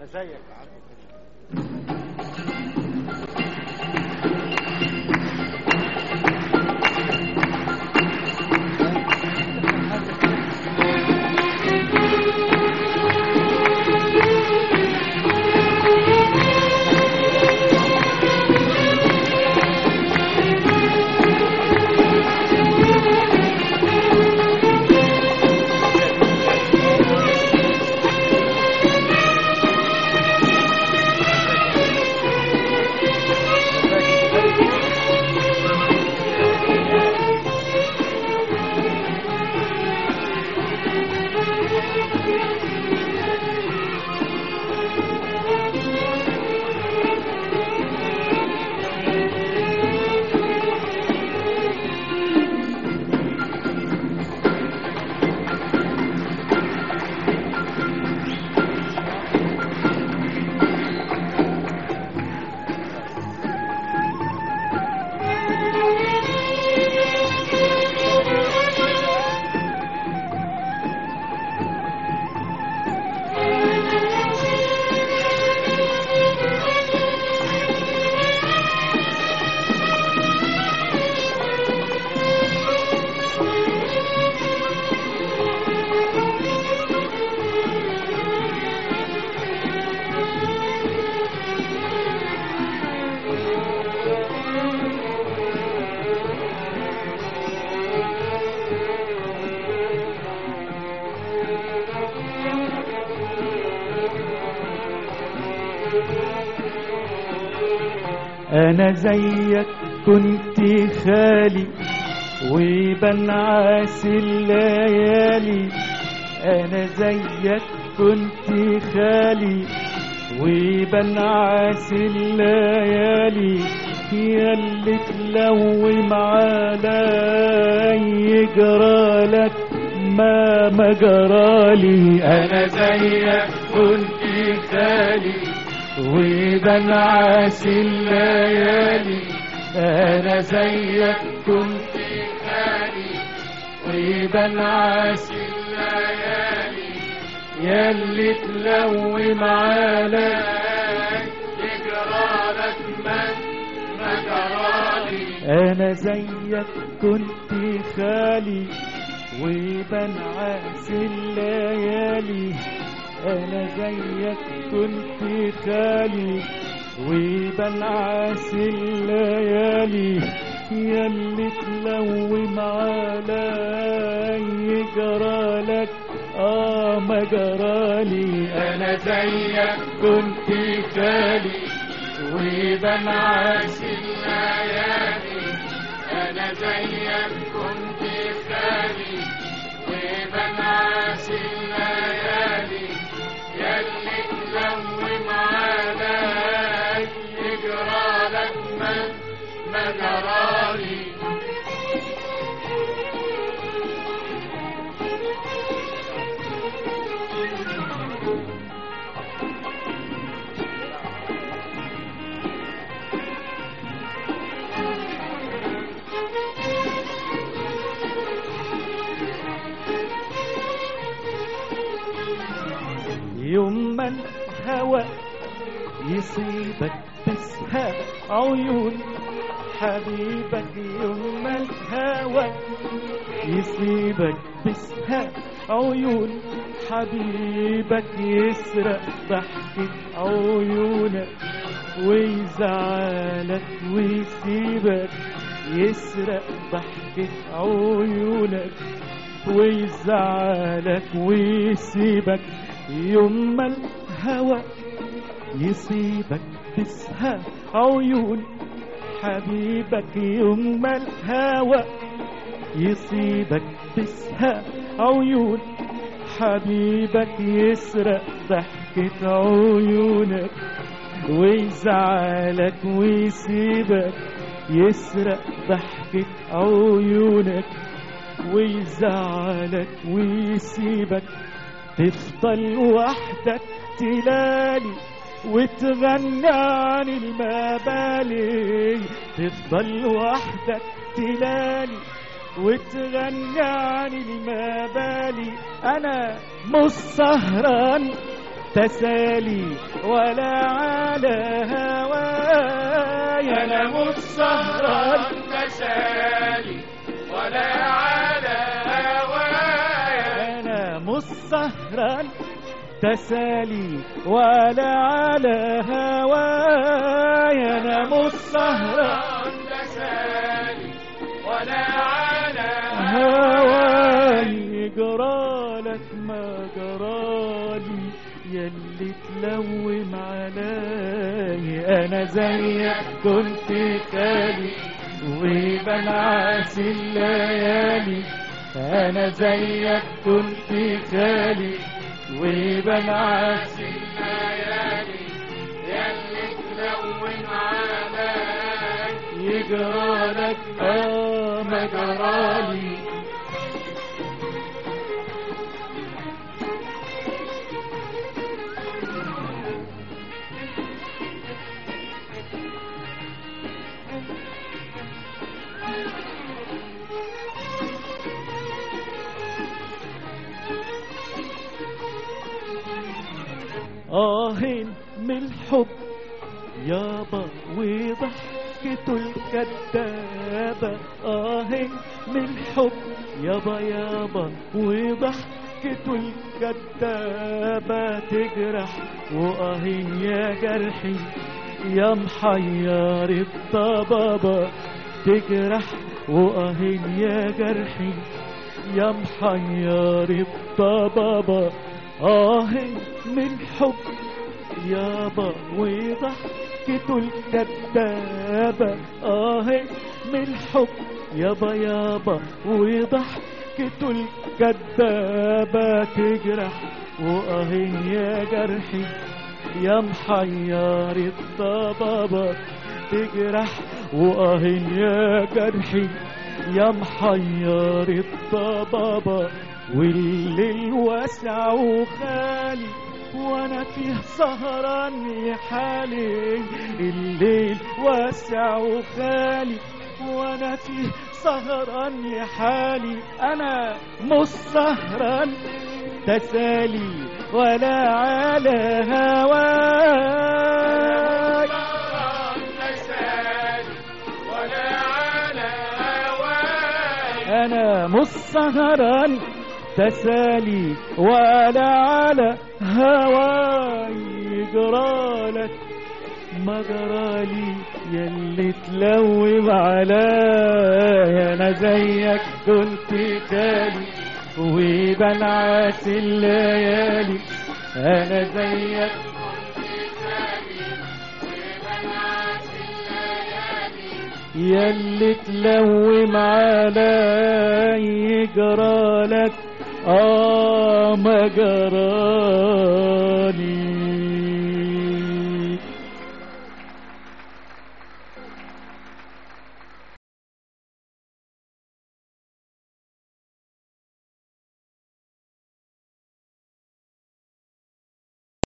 انا زيك انا زيك كنت خالي وبنعاس الليالي انا زيك كنت خالي وبنعاس الليالي يا اللي تلوم علي جرالك ما ما جرالي انا زيك كنت خالي وبنعاس الليالي انا زيك كنت خالي وبنعاس الليالي ياللي تلوم علي يجرالك من ما جرالي انا زيك كنت خالي وبنعاس الليالي انا زيك كنت خالي وبنعاس الليالي ياللي تلوم علي جرالك اه ما جرالي انا زيك كنت خالي وبنعاس الليالي انا زيك كنت خالي وبنعاس الليالي ياللي تلوم علي يجرالك من ما جرالي يوم ما الهوى يصيبك تسهى عيون حبيبك يوم ما الهوى يصيبك تسهى عيون حبيبك يسرق ضحكة عيونك ويزعلك ويسيبك يسرق ضحكة عيونك ويزعلك ويسيبك يوم ما الهوى يصيبك تسهى عيون حبيبك يوم ما الهوى يصيبك تسهى عيون حبيبك يسرق ضحكة عيونك ويزعلك ويسيبك يسرق ضحكة عيونك ويزعلك ويسيبك تفضل وحدك تلالي وتغني عن المبالي تفضل وحدك تلالي وتغني عن المبالي انا مش سهران تسالي ولا على هواي انا مش سهران تسالي ولا على هوايا انا مش سهران تسالي ولا على هواي انا مش سهران تسالي ولا على هواي جرالك ما جرالي يلي تلوم علي انا زيك كنت خالي وبنعس الليالي انا زيك كنت خالي وبنعس الليالي يلي تلون عليك يجرالك اه ما جرالي آهين من الحب يابا وضحكته الكدابة آهين من الحب يابا يابا وضحكته الكدابة تجرح وآهين يا جرحي يا محير الطبابة تجرح وآهين يا جرحي يا محير الطبابة آه من حب يابا وضحكته الكدابة آه من حب يابا يابا وضحكته الكدابة تجرح وآه يا جرحي يا محير الضبابة تجرح وآه يا جرحي يا محير الضبابة والليل واسع وخالي وانا فيه سهران يا حالي الليل واسع وخالي وانا فيه سهران يا حالي انا مش سهران تسالي ولا على هواي تسالي ولا على هوايا انا مش سهران تسالي ولا على هواي جرالك ما جرالي يلي تلوم عليا انا زيك كنت خالي وبنعس الليالي انا زيك يلي تلوم علي جرالك اه ما جرالي